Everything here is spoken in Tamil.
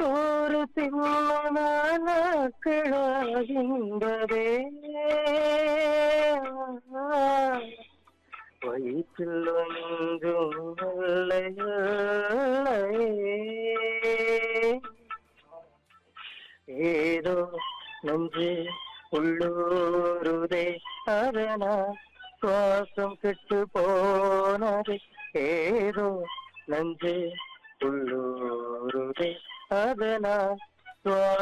ஒரு தின்னாக்கிழாகின்றதே வயிற்றில் ஒன்றும் இல்லையே ஏதோ நெஞ்சு உள்ளூருதே அதனால் சுவாசம் கெட்டு போனது ஏதோ நெஞ்சு உள்ளூருதே அதனால் சுவா